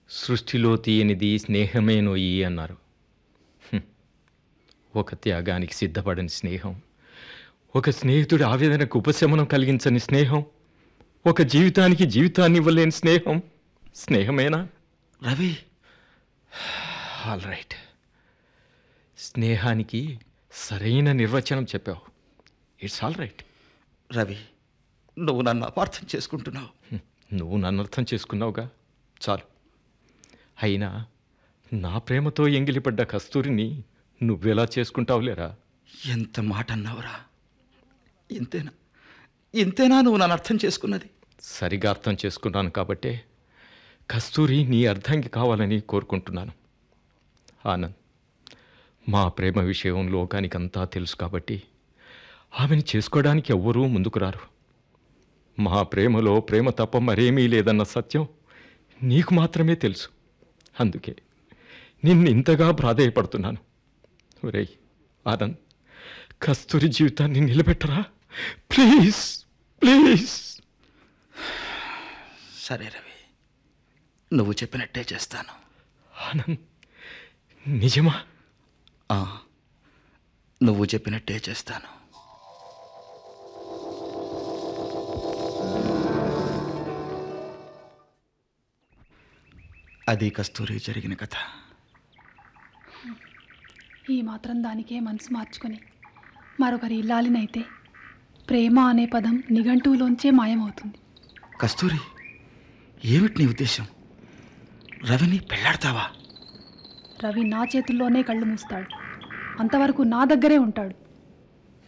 సృష్టిలో తీయనిది స్నేహమే నొయ్యి అన్నారు హ్మ్. ఒక త్యాగానికి సిద్ధపడని స్నేహం ఒక స్నేహితుడి ఆవేదనకు ఉపశమనం కలిగించని స్నేహం ఒక జీవితానికి జీవితాన్ని ఇవ్వలేని స్నేహం స్నేహమేనా రవి ఆల్ రైట్ స్నేహానికి సరైన నిర్వచనం చెప్పావు ఇట్స్ ఆల్ రైట్ రవి నువ్వు నన్ను అపార్థం చేసుకుంటున్నావు నువ్వు నన్ను అర్థం చేసుకున్నావుగా చాలు అయినా నా ప్రేమతో ఎంగిలిపడ్డ కస్తూరిని నువ్వెలా చేసుకుంటావులేరా ఎంత మాట అన్నావురా ఇంతేనా ఇంతేనా నువ్వు నన్ను అర్థం చేసుకున్నది సరిగా అర్థం చేసుకున్నాను కాబట్టే కస్తూరి నీ అర్థంకి కావాలని కోరుకుంటున్నాను ఆనంద్ మా ప్రేమ విషయం లోకానికంతా తెలుసు కాబట్టి ఆమెను చేసుకోవడానికి ఎవ్వరూ ముందుకు రారు మా ప్రేమలో ప్రేమ తప్ప మరేమీ లేదన్న సత్యం నీకు మాత్రమే తెలుసు అందుకే నిన్ను ఇంతగా ప్రాధేయపడుతున్నాను ఒరేయ్ ఆనంద్ కస్తూరి జీవితాన్ని నిలబెట్టరా ప్లీజ్ ప్లీజ్ సరే రవి నువ్వు చెప్పినట్టే చేస్తాను ఆనంద్ నిజమా ఆ, నువ్వు చెప్పినట్టే చేస్తాను అది కస్తూరి జరిగిన కథ ఈ మాత్రం దానికే మనసు మార్చుకొని మరొకరి ఇల్లాలినైతే ప్రేమ అనే పదం నిఘంటువులోంచే మాయమవుతుంది కస్తూరి ఏమిటి నీ ఉద్దేశం రవిని పెళ్ళాడతావా రవి నా చేతుల్లోనే కళ్ళు మూస్తాడు అంతవరకు నా దగ్గరే ఉంటాడు